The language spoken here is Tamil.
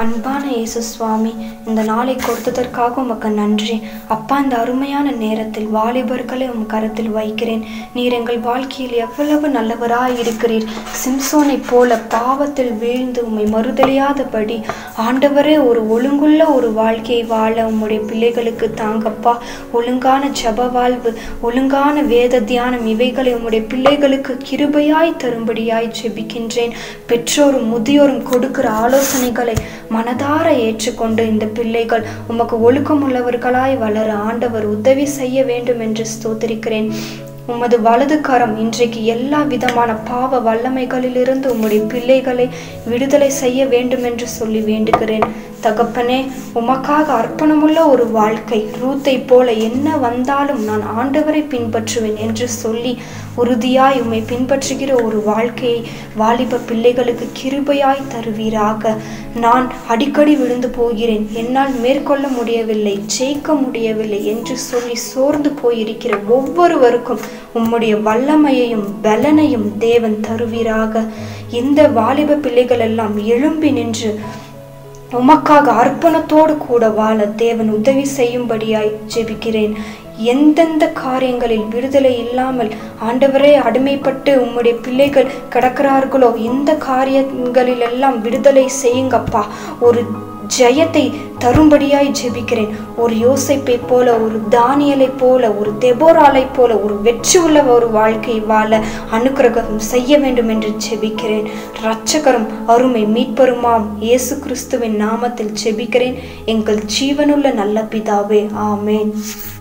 அன்பான இயேசு சுவாமி இந்த நாளை கொடுத்ததற்காக உமக்கு நன்றி அப்பா இந்த அருமையான நேரத்தில் வாலிபர்களை உம் கரத்தில் வைக்கிறேன் நீர் எங்கள் வாழ்க்கையில் எவ்வளவு நல்லவராய் இருக்கிறீர் சிம்சோனைப் போல பாவத்தில் வீழ்ந்து உம்மை மறுதலியாதபடி ஆண்டவரே ஒரு ஒழுங்குள்ள ஒரு வாழ்க்கையை வாழ உம்முடைய பிள்ளைகளுக்கு தாங்கப்பா ஒழுங்கான ஜப வாழ்வு ஒழுங்கான வேத தியானம் இவைகளை உம்முடைய பிள்ளைகளுக்கு கிருபையாய் தரும்படியாய் ஜெபிக்கின்றேன் பெற்றோரும் முதியோரும் கொடுக்கிற ஆலோசனைகளை மனதார ஏற்றுக்கொண்டு இந்த பிள்ளைகள் உமக்கு ஒழுக்கமுள்ளவர்களாய் வளர ஆண்டவர் உதவி செய்ய வேண்டும் என்று ஸ்தோத்திரிக்கிறேன் உமது வலது கரம் இன்றைக்கு எல்லா விதமான பாவ வல்லமைகளிலிருந்து உம்முடைய பிள்ளைகளை விடுதலை செய்ய வேண்டும் என்று சொல்லி வேண்டுகிறேன் தகப்பனே உமக்காக அர்ப்பணமுள்ள ஒரு வாழ்க்கை ரூத்தை போல என்ன வந்தாலும் நான் ஆண்டவரை பின்பற்றுவேன் என்று சொல்லி உறுதியாய் உம்மை பின்பற்றுகிற ஒரு வாழ்க்கையை வாலிப பிள்ளைகளுக்கு கிருபையாய் தருவீராக நான் அடிக்கடி விழுந்து போகிறேன் என்னால் மேற்கொள்ள முடியவில்லை ஜெயிக்க முடியவில்லை என்று சொல்லி சோர்ந்து போயிருக்கிற ஒவ்வொருவருக்கும் உம்முடைய வல்லமையையும் பலனையும் தேவன் தருவீராக இந்த வாலிப பிள்ளைகள் எல்லாம் எழும்பி நின்று உமக்காக அர்ப்பணத்தோடு கூட வாழ தேவன் உதவி செய்யும்படியாய் ஜெபிக்கிறேன் எந்தெந்த காரியங்களில் விடுதலை இல்லாமல் ஆண்டவரே அடிமைப்பட்டு உம்முடைய பிள்ளைகள் கிடக்கிறார்களோ இந்த காரியங்களில் எல்லாம் விடுதலை செய்யுங்கப்பா ஒரு ஜெயத்தை தரும்படியாய் ஜெபிக்கிறேன் ஒரு யோசைப்பை போல ஒரு தானியலை போல ஒரு தெபோராலை போல ஒரு வெற்றி உள்ள ஒரு வாழ்க்கை வாழ அனுக்கிரகம் செய்ய வேண்டும் என்று ஜெபிக்கிறேன் இரட்சகரும் அருமை மீட்பருமாம் இயேசு கிறிஸ்துவின் நாமத்தில் ஜெபிக்கிறேன் எங்கள் ஜீவனுள்ள நல்ல பிதாவே ஆமேன்